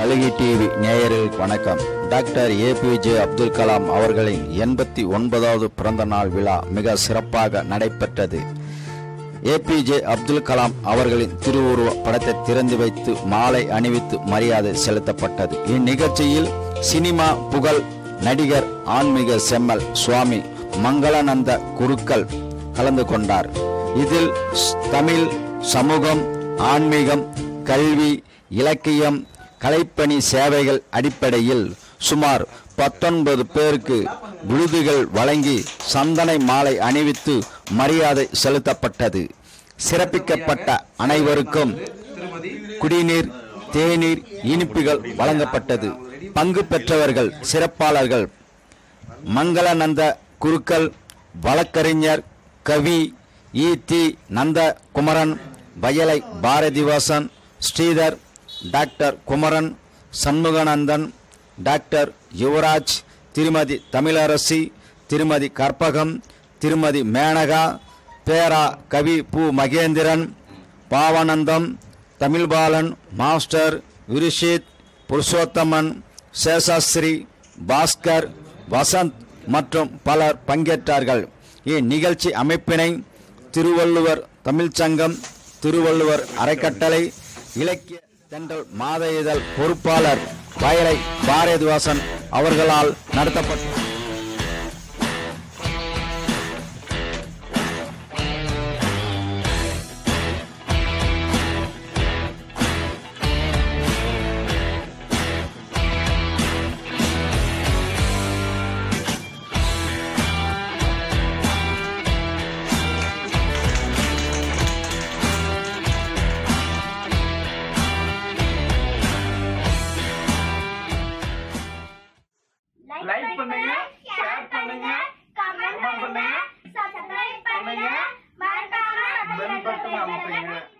கல்கி டிவி நேயர்களுக்கு வணக்கம் டாக்டர் ஏபிஜே அப்துல் கலாம் அவர்களின் எண்பத்தி ஒன்பதாவது பிறந்த நாள் விழா மிக சிறப்பாக நடைபெற்றது ஏபிஜே அப்துல் கலாம் அவர்களின் திருவுருவ படத்தை திறந்து வைத்து மாலை அணிவித்து மரியாதை செலுத்தப்பட்டது இந்நிகழ்ச்சியில் சினிமா புகழ் நடிகர் ஆன்மீக செம்மல் சுவாமி மங்களநந்த குருக்கள் கலந்து கொண்டார் இதில் ஸ்- தமிழ் சமூகம் ஆன்மீகம் கல்வி இலக்கியம் கலைப்பணி சேவைகள் அடிப்படையில் சுமார் பத்தொன்பது பேருக்கு விருதுகள் வழங்கி சந்தனை மாலை அணிவித்து மரியாதை செலுத்தப்பட்டது சிறப்பிக்கப்பட்ட அனைவருக்கும் குடிநீர் தேநீர் இனிப்புகள் வழங்கப்பட்டது பங்கு பெற்றவர்கள் சிறப்பாளர்கள் மங்களநந்த குருக்கள் வழக்கறிஞர் கவி இ தி நந்த குமரன் வயலை பாரதிவாசன் ஸ்ரீதர் டாக்டர் குமரன் சண்முகானந்தன் டாக்டர் யுவராஜ் திருமதி தமிழரசி திருமதி கற்பகம் திருமதி மேனகா பேரா கவி பு மகேந்திரன் பாவானந்தம் தமிழ்பாலன் மாஸ்டர் விருஷித் புருஷோத்தமன் சேஷாஸ்ரீ பாஸ்கர் வசந்த் மற்றும் பலர் பங்கேற்றார்கள் இந்நிகழ்ச்சி அமைப்பினை திருவள்ளுவர் தமிழ்ச்சங்கம் திருவள்ளுவர் அறக்கட்டளை இலக்கிய தென்றல் மாத இதழ் பொறுப்பாளர் வயலை பாரதிவாசன் அவர்களால் நடத்தப்பட்டது லைக் பண்ணுங்க ஷேர் பண்ணுங்க கமெண்ட் பண்ணுங்க சப்ஸ்கிரைப் பண்ணுங்க மறக்காம பெல் பட்டன் அமுத்துங்க